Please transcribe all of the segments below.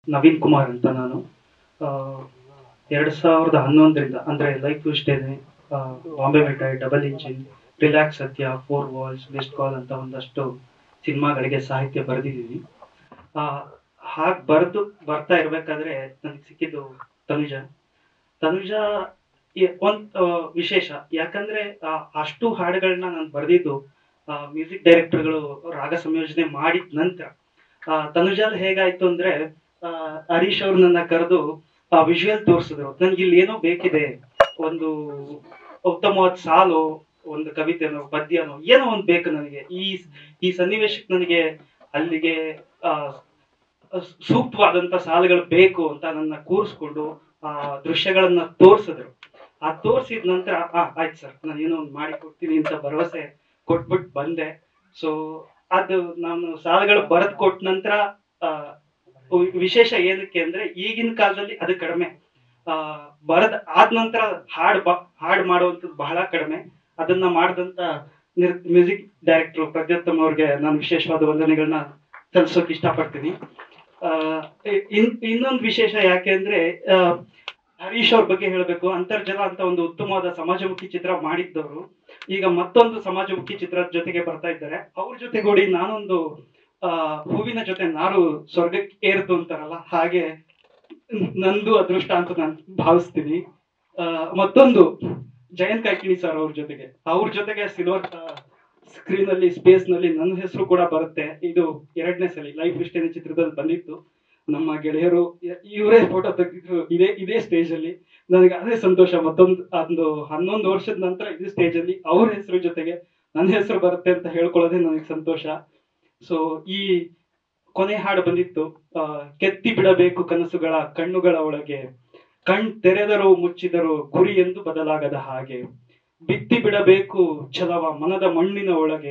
ನವೀನ್ ಕುಮಾರ್ ಅಂತ ನಾನು ಎರಡು ಸಾವಿರದ ಹನ್ನೊಂದರಿಂದ ಅಂದರೆ ಲೈಫ್ ಇಷ್ಟೇನೆ Bombay Mithai double engine relax Satya four walls best call ಅಂತ ಒಂದಷ್ಟು ಸಿನಿಮಾಗಳಿಗೆ ಸಾಹಿತ್ಯ ಬರೆದಿದ್ದೀನಿ ಹಾಗೆ ಬರೆದು ಬರ್ತಾ ಇರಬೇಕಾದ್ರೆ ನನಗೆ ಸಿಕ್ಕಿದ್ದು ತನುಜ ತನುಜ ಒಂದು ವಿಶೇಷ ಯಾಕಂದ್ರೆ ಆ, ಅಷ್ಟು ಹಾಡುಗಳನ್ನ ನಾನು ಬರೆದಿದ್ದು ಮ್ಯೂಸಿಕ್ ಡೈರೆಕ್ಟರ್ಗಳು ರಾಗ ಸಂಯೋಜನೆ ಮಾಡಿದ ನಂತರ ಆ, ತನುಜಾಲ್ ಹೇಗಾಯ್ತು ಅಂದ್ರೆ ಆ, ಹರೀಶ್ ಅವ್ರು ನನ್ನ ಕರೆದು ವಿಜುವಲ್ ತೋರಿಸಿದ್ರು ನನ್ಗೆ ಇಲ್ಲಿ ಏನೋ ಬೇಕಿದೆ ಒಂದು ಉತ್ತಮವಾದ ಸಾಲು ಒಂದು ಕವಿತೆನೋ ಪದ್ಯನೋ ಏನೋ ಒಂದು ಬೇಕು ನನಗೆ ಈ ಈ ಸನ್ನಿವೇಶಕ್ಕೆ ನನಗೆ ಅಲ್ಲಿಗೆ ಆ, ಸೂಕ್ತವಾದಂತ ಸಾಲುಗಳು ಬೇಕು ಅಂತ ನನ್ನ ಕೂರಿಸ್ಕೊಂಡು ಆ ದೃಶ್ಯಗಳನ್ನ ತೋರಿಸಿದ್ರು ಆ ತೋರಿಸಿದ ನಂತರ ಆ ಆಯ್ತು ಸರ್ ನಾನು ಏನೋ ಒಂದು ಮಾಡಿ ಕೊಡ್ತೀನಿ ಅಂತ ಭರವಸೆ ಕೊಟ್ಬಿಟ್ಟು ಬಂದೆ ಸೊ ಅದು ನಾನು ಸಾಲುಗಳು ಬರೆದು ಕೊಟ್ಟ ನಂತರ ಆ, ವಿ- ವಿಶೇಷ ಏನಕ್ಕೆ ಅಂದ್ರೆ ಈಗಿನ ಕಾಲದಲ್ಲಿ ಅದು ಕಡಿಮೆ ಆ ಬರದ ಆದ ನಂತರ ಹಾಡ್ ಬ ಹಾಡ್ ಮಾಡುವಂಥದ್ದು ಬಹಳ ಕಡಿಮೆ ಅದನ್ನ ಮಾಡಿದಂತ ಮ್ಯೂಸಿಕ್ ಡೈರೆಕ್ಟರ್ ಪ್ರದ್ಯೋತ್ತಮ್ ಅವ್ರಿಗೆ ನಾನು ವಿಶೇಷವಾದ ವಂದನೆಗಳನ್ನ ಸಲ್ಲಿಸೋಕೆ ಇಷ್ಟಪಡ್ತೀನಿ ಆ, ಇ- ಇನ್ ಇನ್ನೊಂದು ವಿಶೇಷ ಯಾಕೆ ಅಂದ್ರೆ ಆ, ಹರೀಶ್ ಅವ್ರ ಬಗ್ಗೆ ಹೇಳಬೇಕು ಅಂತರ್ಜಲ ಅಂತ ಒಂದು ಉತ್ತಮವಾದ ಸಮಾಜಮುಖಿ ಚಿತ್ರ ಮಾಡಿದ್ದವರು ಈಗ ಮತ್ತೊಂದು ಸಮಾಜಮುಖಿ ಚಿತ್ರದ ಜೊತೆಗೆ ಬರ್ತಾ ಇದ್ದಾರೆ ಅವ್ರ ಜೊತೆಗೂಡಿ ನಾನೊಂದು ಆ ಹೂವಿನ ಜೊತೆ ನಾರು ಸ್ವರ್ಗಕ್ಕೆ ಏರ್ತು ಅಂತಾರಲ್ಲ ಹಾಗೆ ನಂದು ಅದೃಷ್ಟ ಅಂತ ನಾನು ಭಾವಿಸ್ತೀನಿ ಆ, ಮತ್ತೊಂದು ಜಯಂತ್ ಕಾಯ್ಕಿಣಿ ಸರ್ ಅವ್ರ ಜೊತೆಗೆ ಅವ್ರ ಜೊತೆಗೆ ಸಿಲ್ವರ್ ಸ್ಕ್ರೀನ್ ಅಲ್ಲಿ ಸ್ಪೇಸ್ ನಲ್ಲಿ ನನ್ನ ಹೆಸರು ಕೂಡ ಬರುತ್ತೆ ಇದು ಎರಡನೇ ಸಲ ಲೈಫ್ ಇಷ್ಟೇನೆ ಚಿತ್ರದಲ್ಲಿ ಬಂದಿತ್ತು ನಮ್ಮ ಗೆಳೆಯರು ಇ- ಇವರೇ ಫೋಟೋ ತೆಗೆದಿದ್ರು ಇದೇ ಇದೇ ಸ್ಟೇಜ್ ಅಲ್ಲಿ ನನಗೆ ಅದೇ ಸಂತೋಷ ಮತ್ತೊಂದು ಒಂದು ಹನ್ನೊಂದು ವರ್ಷದ ನಂತರ ಇದೇ ಸ್ಟೇಜ್ ಅಲ್ಲಿ ಅವ್ರ ಹೆಸರು ಜೊತೆಗೆ ನನ್ನ ಹೆಸರು ಬರುತ್ತೆ ಅಂತ ಹೇಳ್ಕೊಳ್ಳೋದೇ ನನಗೆ ಸಂತೋಷ ಸೊ ಈ ಕೊನೆ ಹಾಡು ಬಂದಿತ್ತು ಆ, ಕೆತ್ತಿ ಬಿಡಬೇಕು ಕನಸುಗಳ ಕಣ್ಣುಗಳ ಒಳಗೆ ಕಣ್ ತೆರೆದರೂ ಮುಚ್ಚಿದರೂ ಗುರಿ ಎಂದು ಬದಲಾಗದ ಹಾಗೆ ಬಿತ್ತಿ ಬಿಡಬೇಕು ಛಲವ ಮನದ ಮಣ್ಣಿನ ಒಳಗೆ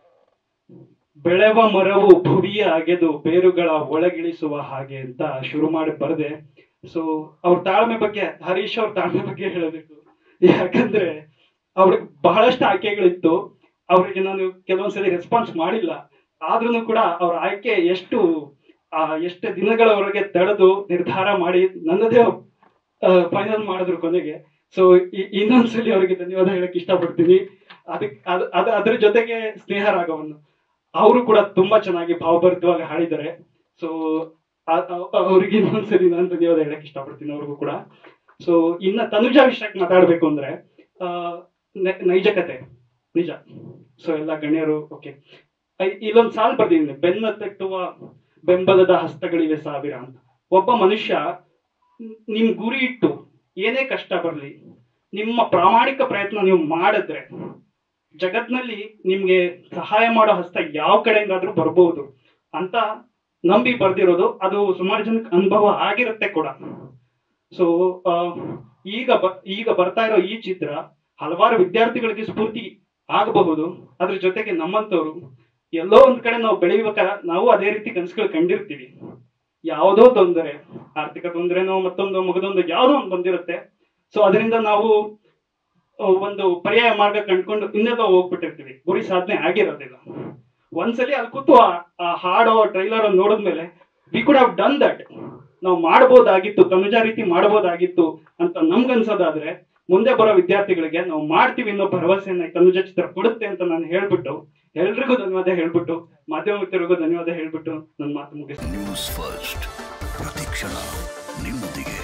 ಬೆಳೆವ ಮರವು ಭುವಿಯ ಅಗೆದು ಬೇರುಗಳ ಒಳಗಿಳಿಸುವ ಹಾಗೆ ಅಂತ ಶುರು ಮಾಡಿ ಬರದೆ ಸೊ ಅವ್ರ ತಾಳ್ಮೆ ಬಗ್ಗೆ ಹರೀಶ್ ಅವ್ರ ತಾಳ್ಮೆ ಬಗ್ಗೆ ಹೇಳಬೇಕು ಯಾಕಂದ್ರೆ ಅವ್ರಿಗೆ ಬಹಳಷ್ಟು ಆಯ್ಕೆಗಳಿತ್ತು ಅವರಿಗೆ ನಾನು ಕೆಲವೊಂದ್ಸಲಿ ರೆಸ್ಪಾನ್ಸ್ ಮಾಡಿಲ್ಲ ಆದ್ರೂ ಕೂಡ ಅವ್ರ ಆಯ್ಕೆ ಎಷ್ಟು ಆ ಎಷ್ಟು ದಿನಗಳವರೆಗೆ ತಡೆದು ನಿರ್ಧಾರ ಮಾಡಿ ನನ್ನದೇ ಫೈನಲ್ ಮಾಡಿದ್ರು ಕೊನೆಗೆ ಸೊ ಇನ್ನೊಂದ್ಸಲಿ ಅವರಿಗೆ ಧನ್ಯವಾದ ಹೇಳಕ್ ಇಷ್ಟಪಡ್ತೀನಿ ಅದಕ್ಕೆ ಅದ್ ಅದ್ ಅದ್ರ ಜೊತೆಗೆ ಸ್ನೇಹ ರಾಗವನ್ನು ಅವರು ಕೂಡ ತುಂಬಾ ಚೆನ್ನಾಗಿ ಭಾವಭರಿತವಾಗಿ ಹಾಡಿದ್ದಾರೆ ಸೊ ಅವ್ರಿಗೆ ಇನ್ನೊಂದ್ಸರಿ ನಾನು ಧನ್ಯವಾದ ಹೇಳಕ್ ಇಷ್ಟಪಡ್ತೀನಿ ಅವ್ರಿಗೂ ಕೂಡ ಸೊ ಇನ್ನ ತನುಜಾ ವಿಷಯಕ್ಕೆ ಮಾತಾಡ್ಬೇಕು ಅಂದ್ರೆ ಆ, ನ- ನೈಜ ಕತೆ ನಿಜ ಸೊ ಎಲ್ಲ ಗಣ್ಯರು ಓಕೆ ಇಲ್ಲೊಂದು ಸಾಲ್ ಬರ್ದಿದ್ದೀನಿ ಬೆನ್ನ ತಟ್ಟುವ ಬೆಂಬಲದ ಹಸ್ತಗಳಿವೆ ಸಾವಿರ ಅಂತ ಒಬ್ಬ ಮನುಷ್ಯ ನ್- ನಿಮ್ ಗುರಿ ಇಟ್ಟು ಏನೇ ಕಷ್ಟ ಬರಲಿ ನಿಮ್ಮ ಪ್ರಾಮಾಣಿಕ ಪ್ರಯತ್ನ ನೀವು ಮಾಡಿದ್ರೆ ಜಗತ್ನಲ್ಲಿ ನಿಮ್ಗೆ ಸಹಾಯ ಮಾಡೋ ಹಸ್ತ ಯಾವ ಕಡೆಯಿಂದಾದ್ರೂ ಬರ್ಬೋದು ಅಂತ ನಂಬಿ ಬರ್ದಿರೋದು ಅದು ಸುಮಾರು ಜನಕ್ಕೆ ಅನುಭವ ಆಗಿರುತ್ತೆ ಕೂಡ ಸೊ ಈಗ ಬ- ಈಗ ಬರ್ತಾ ಇರೋ ಈ ಚಿತ್ರ ಹಲವಾರು ವಿದ್ಯಾರ್ಥಿಗಳಿಗೆ ಸ್ಫೂರ್ತಿ ಆಗಬಹುದು ಅದ್ರ ಜೊತೆಗೆ ನಮ್ಮಂತವ್ರು ಎಲ್ಲೋ ಒಂದ್ ಕಡೆ ನಾವು ಬೆಳೆಯುವಾಗ ನಾವು ಅದೇ ರೀತಿ ಕನಸುಗಳು ಕಂಡಿರ್ತೀವಿ ಯಾವುದೋ ತೊಂದರೆ ಆರ್ಥಿಕ ತೊಂದರೆನೋ ಮತ್ತೊಂದು ಮಗದೊಂದು ಯಾವುದೋ ಒಂದು ಬಂದಿರುತ್ತೆ ಸೊ ಅದರಿಂದ ನಾವು ಆ, ಒಂದು ಪರ್ಯಾಯ ಮಾರ್ಗ ಕಂಡ್ಕೊಂಡು ಇನ್ನೆಲ್ಲ ಹೋಗ್ಬಿಟ್ಟಿರ್ತೀವಿ ಗುರಿ ಸಾಧನೆ ಆಗಿರೋದಿಲ್ಲ ಒಂದ್ಸಲಿ ಅಲ್ಲಿ ಕೂತು ಆ- ಆ ಹಾಡೋ ಟ್ರೈಲರ್ ನೋಡಿದ್ಮೇಲೆ we could have done that ನಾವು ಮಾಡಬಹುದಾಗಿತ್ತು ತನುಜಾ ರೀತಿ ಮಾಡಬಹುದಾಗಿತ್ತು ಅಂತ ನಮ್ಗನ್ಸೋದಾದ್ರೆ ಮುಂದೆ ಬರೋ ವಿದ್ಯಾರ್ಥಿಗಳಿಗೆ ನಾವು ಮಾಡ್ತೀವಿ ಅನ್ನೋ ಭರವಸೆಯನ್ನ ಈ ತನುಜಾ ಚಿತ್ರ ಕೊಡುತ್ತೆ ಅಂತ ನಾನು ಹೇಳ್ಬಿಟ್ಟು ಎಲ್ರಿಗೂ ಧನ್ಯವಾದ ಹೇಳ್ಬಿಟ್ಟು ಮಾಧ್ಯಮ ಮಿತ್ರರಿಗೂ ಧನ್ಯವಾದ ಹೇಳ್ಬಿಟ್ಟು ನನ್ನ ಮಾತು ಮುಗಿಸ್ತೀನಿ ನ್ಯೂಸ್ ಫಸ್ಟ್ ಪ್ರತಿಕ್ಷಣ ನಿಮ್ಮೊಂದಿಗೆ